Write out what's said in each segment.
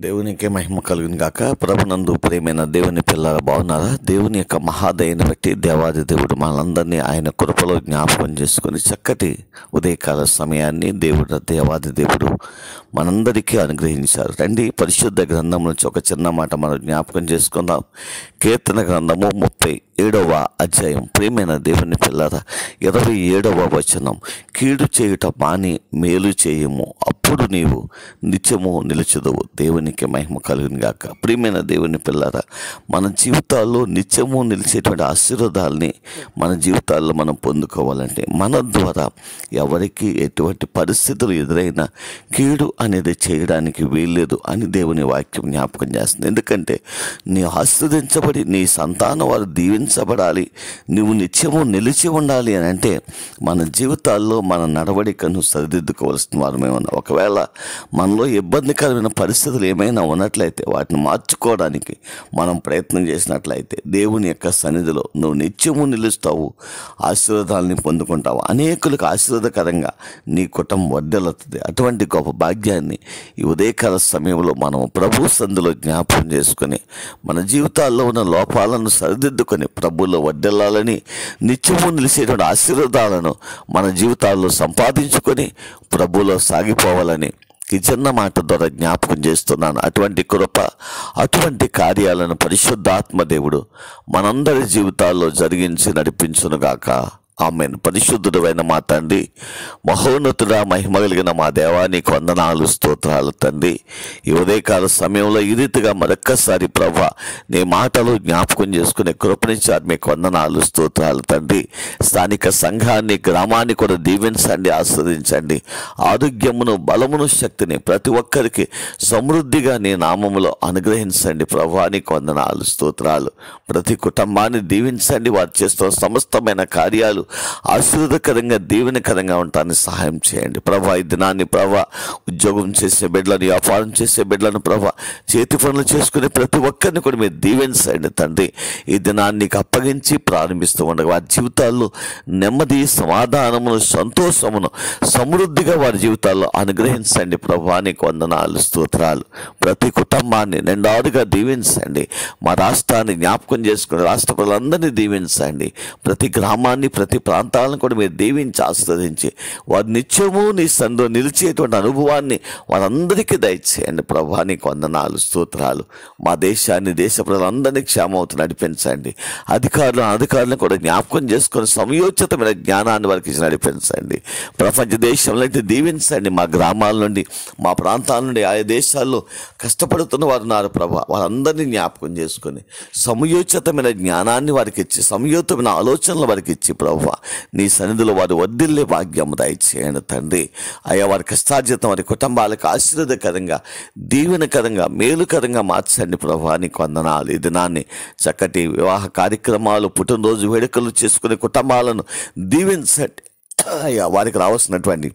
దేవునికి మహిమ కలుగును గాక ప్రభునందు ప్రేమైన దేవుని పిల్లల బాగున్నారా దేవుని యొక్క మహాదయని బట్టి దేవాది దేవుడు మనందరినీ ఆయన కృపలో జ్ఞాపకం చేసుకొని చక్కటి ఉదయకాల సమయాన్ని దేవుడు దేవాది దేవుడు మనందరికీ అనుగ్రహించారు రండి పరిశుద్ధ గ్రంథం నుంచి ఒక చిన్న మాట మనం జ్ఞాపకం చేసుకుందాం కీర్తన గ్రంథము ముప్పై ఏడవ అధ్యాయం ప్రేమైన దేవుని పిల్లరా ఇరవై ఏడవ వచనం కీడు చేయుట మాని మేలు చేయము అప్పుడు నీవు నిత్యము నిలుచుదవు దేవునికి మహిమ కలుగును గాక ప్రియమైన దేవుని పిల్లరా మన జీవితాల్లో నిత్యము నిలిచేటువంటి ఆశీర్వాదాలని మన జీవితాల్లో మనం పొందుకోవాలంటే మన ద్వారా ఎవరికి ఎటువంటి పరిస్థితులు ఎదురైనా కీడు అనేది చేయడానికి వీల్లేదు అని దేవుని వాక్యం జ్ఞాపకం చేస్తుంది ఎందుకంటే నీ ఆస్వాదించబడి నీ సంతానం వారు దీవించబడాలి నువ్వు నిత్యము నిలిచి ఉండాలి అని అంటే మన జీవితాల్లో మన నడవడికను సరిదిద్దుకోవాల్సిన వారమే ఉన్నాం ఒకవేళ మనలో ఇబ్బందికరమైన పరిస్థితులు ఏమైనా ఉన్నట్లయితే వాటిని మార్చుకోవడానికి మనం ప్రయత్నం చేసినట్లయితే దేవుని యొక్క సన్నిధిలో నువ్వు నిత్యము నిలుస్తావు ఆశీర్వాదాలని పొందుకుంటావు అనేకులకు ఆశీర్వాదకరంగా నీ కుటుంబం వర్దెలుతుంది అటువంటి గొప్ప భాగ్యాన్ని ఈ ఉదయకాల సమయంలో మనం ప్రభు సందులో జ్ఞాపకం చేసుకుని మన జీవితాల్లో ఉన్న లోపాలను సరిదిద్దుకొని ప్రభులో వడ్డెల్లాలని నిత్యము నిలిచేటువంటి ఆశీర్వాదాలను మన జీవితాల్లో సంపాదించుకొని ప్రభులో సాగిపోవాలని ఈ చిన్న మాట ద్వారా జ్ఞాపకం చేస్తున్నాను అటువంటి కృప అటువంటి కార్యాలను పరిశుద్ధాత్మ దేవుడు మనందరి జీవితాల్లో జరిగించి నడిపించునుగాక ఆమెన్ పరిశుద్ధుడైన మా తండ్రి మహోన్నతుడా మహిమ కలిగిన మా దేవానికి వందనాలు స్తోత్రాలు తండ్రి ఈ ఉదయకాల సమయంలో ఈ రీతిగా మరొక్కసారి ప్రభా నీ మాటలు జ్ఞాపకం చేసుకునే కృపనిచ్చారు మీకు వందనాలు స్తోత్రాలు తండ్రి స్థానిక సంఘాన్ని గ్రామాన్ని కూడా దీవించండి ఆస్వాదించండి ఆరోగ్యమును బలమును శక్తిని ప్రతి ఒక్కరికి సమృద్ధిగా నీ నామములో అనుగ్రహించండి ప్రభానికి వందనాలు స్తోత్రాలు ప్రతి కుటుంబాన్ని దీవించండి వారు చేస్తున్న సమస్తమైన కార్యాలు ఆశీర్వదకరంగా దీవెనకరంగా ఉండటానికి సహాయం చేయండి ప్రభా ఈ దినాన్ని ప్రభా ఉద్యోగం చేసే బిడ్డలను వ్యాపారం చేసే బిడ్డలను ప్రభా చేతి పనులు చేసుకునే ప్రతి ఒక్కరిని కూడా మీరు దీవించండి తండ్రి ఈ దినాన్ని నీకు అప్పగించి ప్రారంభిస్తూ ఉండగా వారి జీవితాల్లో నెమ్మది సమాధానమును సంతోషమును సమృద్ధిగా వారి జీవితాల్లో అనుగ్రహించండి ప్రభా నీకు వందనాలు స్తోత్రాలు ప్రతి కుటుంబాన్ని నిండారుగా దీవించండి మా రాష్ట్రాన్ని జ్ఞాపకం చేసుకుని రాష్ట్ర ప్రజలందరినీ దీవించండి ప్రతి గ్రామాన్ని ప్రతి ప్రాంతాలను కూడా మీరు దీవించి ఆస్వాదించి వారి నిత్యము నీ సందులో నిలిచేటువంటి అనుభవాన్ని వారందరికీ దయచేయండి ప్రభా నీకు వందనాలు స్తోత్రాలు మా దేశాన్ని దేశ ప్రజలందరినీ క్షేమవుతూ నడిపించండి అధికారులు అధికారులను కూడా జ్ఞాపకం చేసుకొని సమయోచితమైన జ్ఞానాన్ని వారికి ఇచ్చి నడిపించండి ప్రపంచ దేశంలో అయితే దీవించండి మా గ్రామాల నుండి మా ప్రాంతాల నుండి ఆయా దేశాల్లో కష్టపడుతున్న వారు ఉన్నారు ప్రభా వారందరినీ జ్ఞాపకం చేసుకొని సమయోచితమైన జ్ఞానాన్ని వారికి ఇచ్చి సమయోచితమైన ఆలోచనలు వారికి ఇచ్చి ప్రభు నీ సన్నిధిలో వారు వద్దిల్లే భాగ్యం దయచేయండి తండ్రి అయ్యా వారి కష్టార్జితం వారి కుటుంబాలకు ఆశీర్వదకరంగా దీవెనకరంగా మేలుకరంగా మార్చండి ప్రభు నీకు వందనాలు ఈ దినాన్ని చక్కటి వివాహ కార్యక్రమాలు పుట్టినరోజు వేడుకలు చేసుకునే కుటుంబాలను దీవించండి అయ్యా వారికి రావాల్సినటువంటి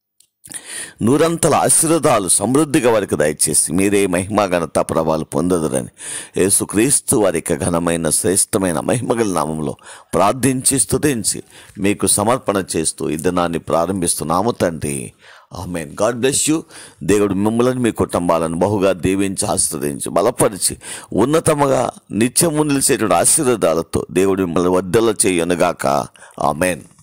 నూరంతల ఆశీర్వాదాలు సమృద్ధిగా వారికి దయచేసి మీరే మహిమా ఘనత ప్రభావాలు పొందదురని యేసుక్రీస్తు వారి యొక్క ఘనమైన శ్రేష్టమైన మహిమగల నామంలో ప్రార్థించి స్తుతించి మీకు సమర్పణ చేస్తూ ఈ దినాన్ని ప్రారంభిస్తున్నాము తండ్రి ఆమెన్ గాడ్ బ్లెస్ యూ దేవుడు మిమ్మల్ని మీ కుటుంబాలను బహుగా దీవించి ఆస్వాదించి బలపరిచి ఉన్నతముగా నిత్యము నిలిచేటువంటి ఆశీర్వాదాలతో దేవుడు మిమ్మల్ని వద్దల చేయనుగాక ఆమెన్